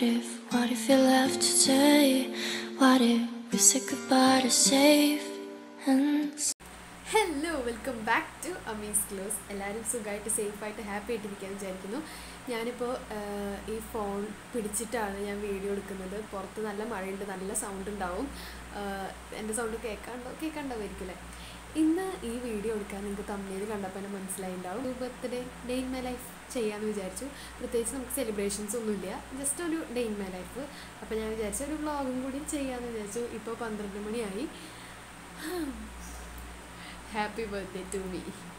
What if, what if you left today? What if we said goodbye to safe and hello welcome back to Amees close എല്ലാവരും സുഖമായിട്ട് സേഫായിട്ട് happy ആയിട്ടിരിക്കാൻ വിചാരിക്കുന്നു ഞാനിപ്പോൾ ഈ phone പിടിച്ചിട്ടാണ് ഞാൻ വീഡിയോ എടുക്കുന്നത് പുറത്ത് നല്ല മഴയുണ്ട് നല്ല സൗണ്ട് ഉണ്ടാവും ആഹ് എൻ്റെ സൗണ്ട് കേൾക്കാണ്ടോ കേൾക്കാണ്ടാവുമായിരിക്കില്ലേ ഇന്ന് ഈ വീഡിയോ എടുക്കാൻ നിങ്ങൾക്ക് തമ്മിൽ കണ്ടപ്പോൾ തന്നെ മനസ്സിലായിണ്ടാവും birthday day in my life ചെയ്യാമെന്ന് വിചാരിച്ചു പ്രത്യേകിച്ച് നമുക്ക് സെലിബ്രേഷൻസ് ഒന്നുമില്ല ജസ്റ്റ് ഒരു ഡേ ഇൻ മൈ ലൈഫ് അപ്പോൾ ഞാൻ വിചാരിച്ചു ഒരു വ്ളോഗും കൂടി ചെയ്യാമെന്ന് വിചാരിച്ചു ഇപ്പോൾ പന്ത്രണ്ട് മണിയായി ഹാപ്പി ബർത്ത്ഡേ ടു മീ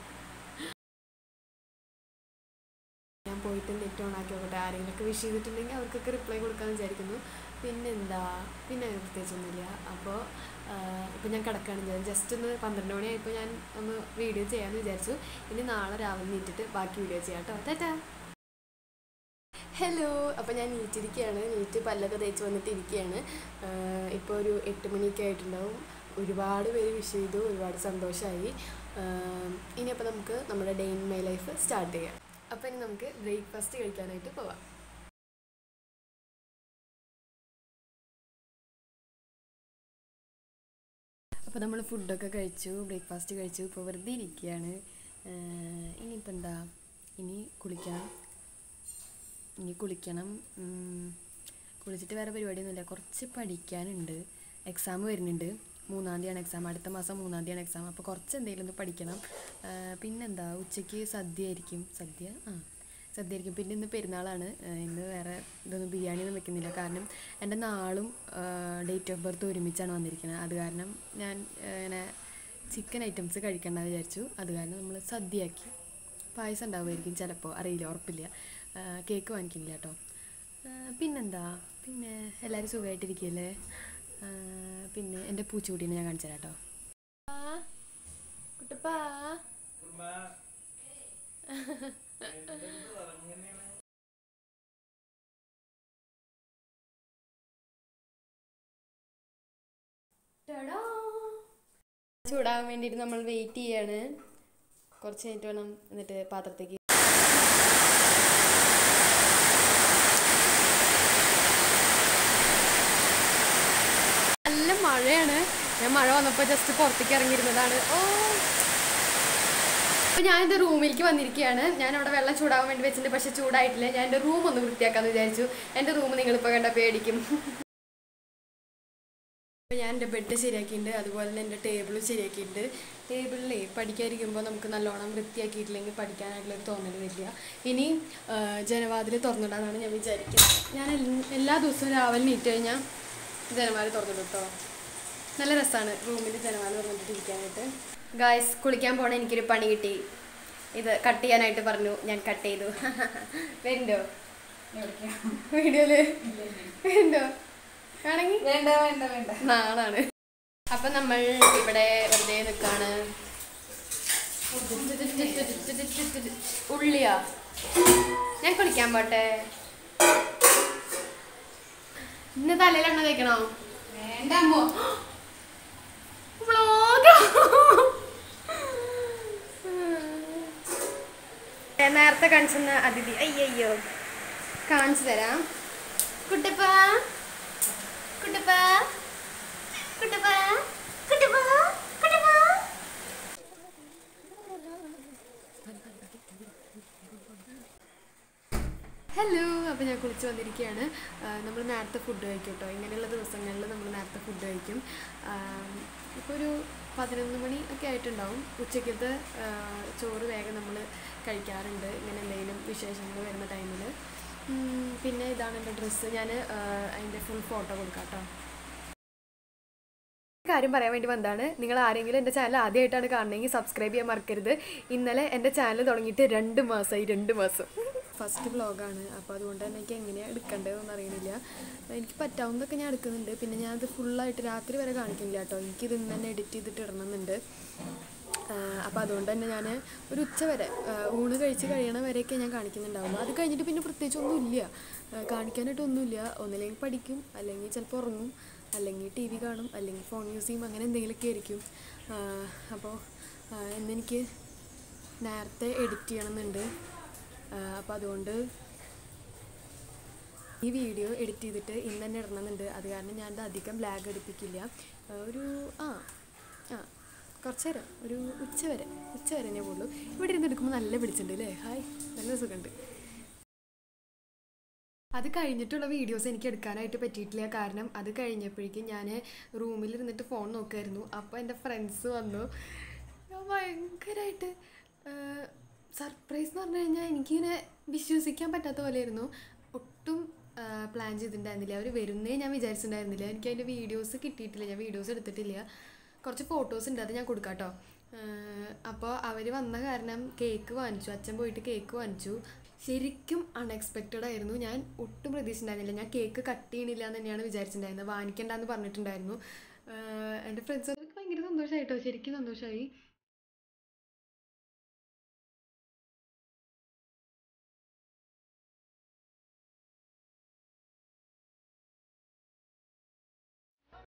ഞാൻ പോയിട്ട് നെറ്റ് ഓൺ ആക്കി നോക്കട്ടെ ആരെങ്കിലുമൊക്കെ വിഷ് ചെയ്തിട്ടുണ്ടെങ്കിൽ അവർക്കൊക്കെ റിപ്ലൈ കൊടുക്കാമെന്ന് വിചാരിക്കുന്നു പിന്നെന്താ പിന്നെ അങ്ങനെ പ്രത്യേകിച്ചൊന്നുമില്ല അപ്പോൾ ഇപ്പോൾ ഞാൻ കിടക്കുകയാണ് ഞാൻ ജസ്റ്റ് ഒന്ന് പന്ത്രണ്ട് മണിയായപ്പോൾ ഞാൻ ഒന്ന് വീഡിയോ ചെയ്യാമെന്ന് വിചാരിച്ചു ഇനി നാളെ രാവിലെ നീറ്റിട്ട് ബാക്കി വീഡിയോ ചെയ്യാം കേട്ടോ ടാറ്റാ ഹലോ അപ്പോൾ ഞാൻ നീറ്റിരിക്കുകയാണ് നീറ്റ് പല്ലൊക്കെ തേച്ച് വന്നിട്ട് ഇരിക്കുകയാണ് ഇപ്പോൾ ഒരു എട്ട് മണിയൊക്കെ ആയിട്ടുണ്ടാവും ഒരുപാട് പേര് വിഷ് ചെയ്തു ഒരുപാട് സന്തോഷമായി ഇനിയപ്പോൾ നമുക്ക് നമ്മുടെ day in my life start ചെയ്യാം അപ്പോൾ ഇനി നമുക്ക് ബ്രേക്ക്ഫാസ്റ്റ് കഴിക്കാനായിട്ട് പോവാം അപ്പോൾ നമ്മൾ ഫുഡൊക്കെ കഴിച്ചു ബ്രേക്ക്ഫാസ്റ്റ് കഴിച്ചു ഇപ്പോൾ വെറുതെ ഇരിക്കുകയാണ് ഇനിയിപ്പോൾ എന്താ ഇനി കുളിക്കണം ഇനി കുളിക്കണം ഉം, കുളിച്ചിട്ട് വേറെ പരിപാടിയൊന്നുമില്ല കുറച്ച് പഠിക്കാനുണ്ട് എക്സാം വരുന്നുണ്ട് മൂന്നാം തീയതിയാണ് എക്സാം അടുത്ത മാസം മൂന്നാം തീയതിയാണ് എക്സാം അപ്പോൾ കുറച്ച് എന്തെങ്കിലും ഒന്ന് പഠിക്കണം ആ, പിന്നെന്താ ഉച്ചയ്ക്ക് സദ്യ ആയിരിക്കും സദ്യ ആ സദ്യ ആയിരിക്കും പിന്നെ ഇന്ന് പെരുന്നാളാണ് ആ, ഇന്ന് വേറെ ഇതൊന്നും ബിരിയാണി ഒന്നും വെക്കുന്നില്ല കാരണം എൻ്റെ നാളും ഡേറ്റ് ഓഫ് ബർത്ത് ഒരുമിച്ചാണ് വന്നിരിക്കുന്നത് അത് കാരണം ഞാൻ ആ, ഇങ്ങനെ ചിക്കൻ ഐറ്റംസ് കഴിക്കണ്ടെന്ന് വിചാരിച്ചു അത് കാരണം നമ്മൾ സദ്യയാക്കി പായസം ഉണ്ടാവുമായിരിക്കും ചിലപ്പോൾ അറിയില്ല ഉറപ്പില്ല ആ, കേക്ക് വാങ്ങിക്കുന്നില്ല കേട്ടോ ആ, പിന്നെന്താ പിന്നെ എല്ലാവരും സുഖമായിട്ടിരിക്കുകയല്ലേ ആ, പിന്നെ എൻ്റെ പൂച്ചൂട്ടീനെ ഞാൻ കാണിച്ചു തരാം കേട്ടോ കുട്ടപ്പാ ചൂടാകാൻ വേണ്ടിയിട്ട് നമ്മൾ വെയിറ്റ് ചെയ്യാണ് കുറച്ച് കഴിഞ്ഞിട്ട് വേണം എന്നിട്ട് പാത്രത്തേക്ക് നല്ല മഴയാണ് ഞാൻ മഴ വന്നപ്പോൾ ജസ്റ്റ് പുറത്തേക്ക് ഇറങ്ങിയിരുന്നതാണ് ഓ അപ്പോൾ ഞാൻ എൻ്റെ റൂമിലേക്ക് വന്നിരിക്കുകയാണ് ഞാൻ അവിടെ വെള്ളം ചൂടാകാൻ വേണ്ടി വെച്ചിട്ടുണ്ട് പക്ഷെ ചൂടായിട്ടില്ല ഞാൻ എൻ്റെ റൂം ഒന്ന് വൃത്തിയാക്കാമെന്ന് വിചാരിച്ചു എൻ്റെ റൂം നിങ്ങളിപ്പോൾ കണ്ട പേടിക്കും അപ്പോൾ ഞാൻ എൻ്റെ ബെഡ് ശരിയാക്കിയിട്ടുണ്ട് അതുപോലെ തന്നെ എൻ്റെ ടേബിളും ശരിയാക്കിയിട്ടുണ്ട് ടേബിളിലേ പഠിക്കാതിരിക്കുമ്പോൾ നമുക്ക് നല്ലോണം വൃത്തിയാക്കിയിട്ടില്ലെങ്കിൽ പഠിക്കാനായിട്ടുള്ളൊരു തോന്നൽ വരില്ല ഇനി ആ, ജനവാതിൽ തുറന്നിടാനാണ് ഞാൻ വിചാരിക്കുന്നത് ഞാൻ എൽ- എല്ലാ ദിവസവും രാവിലെ നീറ്റ് കഴിഞ്ഞാൽ ജനവാതിൽ തുറന്നിടും കേട്ടോ നല്ല രസമാണ് റൂമിൽ ജനവാതിൽ തുറന്നിട്ട് ഇരിക്കാനായിട്ട് ഗായ്സ് കുളിക്കാൻ പോണ എനിക്കൊരു പണി കിട്ടി ഇത് കട്ട് ചെയ്യാനായിട്ട് പറഞ്ഞു ഞാൻ കട്ട് ചെയ്തു വരുന്നുണ്ടോ വീഡിയോയില് വരുന്നുണ്ടോ ആണെങ്കിൽ വേണ്ട വേണ്ട വേണ്ട നാളാണ് അപ്പൊ നമ്മൾ ഇവിടെ വെറുതെ നിൽക്കാണ് ഉള്ളിയാ ഞാൻ കുളിക്കാൻ പോട്ടെ ഇന്ന് തലയിൽ എണ്ണ തേക്കണോ വേണ്ട അമ്മോ വ്ളോഗ് നേരത്തെ കാണിച്ചെന്ന അതിഥി അയ്യയ്യോ കാണിച്ചു തരാം കുട്ടപ്പ കുട്ടപ്പ കുട്ടപ്പ കുട്ടപ്പ കുട്ടപ്പ ഹലോ അപ്പോൾ ഞാൻ കുളിച്ച് വന്നിരിക്കുകയാണ് നമ്മൾ നേരത്തെ ഫുഡ് കഴിക്കും കേട്ടോ ഇങ്ങനെയുള്ള ദിവസങ്ങളിൽ നമ്മൾ നേരത്തെ ഫുഡ് കഴിക്കും ഇപ്പോൾ ഒരു പതിനൊന്ന് മണി ഒക്കെ ആയിട്ടുണ്ടാവും ഉച്ചയ്ക്കത്തെ ആ, ചോറ് വേഗം നമ്മൾ കഴിക്കാറുണ്ട് ഇങ്ങനെ എന്തെങ്കിലും വിശേഷങ്ങൾ വരുന്ന ടൈമിൽ പിന്നെ ഇതാണ് എൻ്റെ ഡ്രസ്സ് ഞാൻ അതിൻ്റെ ഫുൾ ഫോട്ടോ കൊടുക്കാം കേട്ടോ കാര്യം പറയാൻ വേണ്ടി വന്നതാണ് നിങ്ങൾ ആരെങ്കിലും എൻ്റെ ചാനൽ ആദ്യമായിട്ടാണ് കാണണമെങ്കിൽ സബ്സ്ക്രൈബ് ചെയ്യാൻ മറക്കരുത് ഇന്നലെ എൻ്റെ ചാനൽ തുടങ്ങിയിട്ട് രണ്ട് മാസമായി രണ്ട് മാസം ഫസ്റ്റ് വ്ളോഗാണ് അപ്പോൾ അതുകൊണ്ട് തന്നെ എനിക്ക് എങ്ങനെയാണ് എടുക്കേണ്ടതെന്ന് അറിയണില്ല എനിക്ക് പറ്റാവുന്നതൊക്കെ ഞാൻ എടുക്കുന്നുണ്ട് പിന്നെ ഞാനത് ഫുള്ളായിട്ട് രാത്രി വരെ കാണിക്കുന്നില്ല കേട്ടോ എനിക്കിത് ഇന്ന് തന്നെ എഡിറ്റ് ചെയ്തിട്ട് ഇടണമെന്നുണ്ട് അപ്പോൾ അതുകൊണ്ട് തന്നെ ഞാൻ ഒരു ഉച്ച വരെ ആ, ഊണ് കഴിച്ച് കഴിയണ വരെയൊക്കെ ഞാൻ കാണിക്കുന്നുണ്ടാവുള്ളൂ അത് കഴിഞ്ഞിട്ട് പിന്നെ പ്രത്യേകിച്ച് ഒന്നുമില്ല ആ, കാണിക്കാനായിട്ട് ഒന്നുമില്ല ഒന്നില്ലെങ്കിൽ പഠിക്കും അല്ലെങ്കിൽ ചിലപ്പോൾ ഉറങ്ങും അല്ലെങ്കിൽ ടി വി കാണും അല്ലെങ്കിൽ ഫോൺ യൂസ് ചെയ്യും അങ്ങനെ എന്തെങ്കിലുമൊക്കെ ആയിരിക്കും അപ്പോൾ ഇന്നെനിക്ക് നേരത്തെ എഡിറ്റ് ചെയ്യണമെന്നുണ്ട് അപ്പോൾ അതുകൊണ്ട് ഈ വീഡിയോ എഡിറ്റ് ചെയ്തിട്ട് ഇന്ന് തന്നെ ഇടണമെന്നുണ്ട് അത് കാരണം ഞാൻ അധികം ബ്ലാഗ് എടുപ്പിക്കില്ല ആ, ഒരു ആ ആ കുറച്ച് നേരം ഒരു ഉച്ച വരെ ഉച്ച വരെ തന്നെ പോകുള്ളൂ ഇവിടെ ഇരുന്ന് എടുക്കുമ്പോൾ നല്ല പിടിച്ചിട്ടുണ്ട് അല്ലേ ഹായ് നല്ല സുഖമുണ്ട് അത് കഴിഞ്ഞിട്ടുള്ള വീഡിയോസ് എനിക്ക് എടുക്കാനായിട്ട് പറ്റിയിട്ടില്ല കാരണം അത് കഴിഞ്ഞപ്പോഴേക്കും ഞാൻ റൂമിൽ ഇരുന്നിട്ട് ഫോൺ നോക്കുമായിരുന്നു അപ്പോൾ എൻ്റെ ഫ്രണ്ട്സ് വന്നു ഞാൻ ഭയങ്കരമായിട്ട് സർപ്രൈസ് എന്ന് പറഞ്ഞു കഴിഞ്ഞാൽ എനിക്കിങ്ങനെ വിശ്വസിക്കാൻ പറ്റാത്ത പോലെയായിരുന്നു ഒട്ടും പ്ലാൻ ചെയ്തിട്ടുണ്ടായിരുന്നില്ല അവർ വരുന്നേ ഞാൻ വിചാരിച്ചിട്ടുണ്ടായിരുന്നില്ല എനിക്ക് അതിൻ്റെ വീഡിയോസ് കിട്ടിയിട്ടില്ല ഞാൻ വീഡിയോസ് എടുത്തിട്ടില്ല കുറച്ച് ഫോട്ടോസ് ഉണ്ട് അത് ഞാൻ കൊടുക്കാം കേട്ടോ അപ്പോൾ അവർ വന്ന കാരണം കേക്ക് വാങ്ങിച്ചു അച്ഛൻ പോയിട്ട് കേക്ക് വാങ്ങിച്ചു ശരിക്കും അൺഎക്സ്പെക്റ്റഡ് ആയിരുന്നു ഞാൻ ഒട്ടും പ്രതീക്ഷിച്ചിട്ടുണ്ടായിരുന്നില്ല ഞാൻ കേക്ക് കട്ട് ചെയ്യണില്ല എന്ന് തന്നെയാണ് വിചാരിച്ചിട്ടുണ്ടായിരുന്നത് വാങ്ങിക്കണ്ടെന്ന് പറഞ്ഞിട്ടുണ്ടായിരുന്നു ആഹ് എൻ്റെ ഫ്രണ്ട്സൊക്കെ ഭയങ്കര സന്തോഷമായിട്ടോ ശരിക്കും സന്തോഷമായി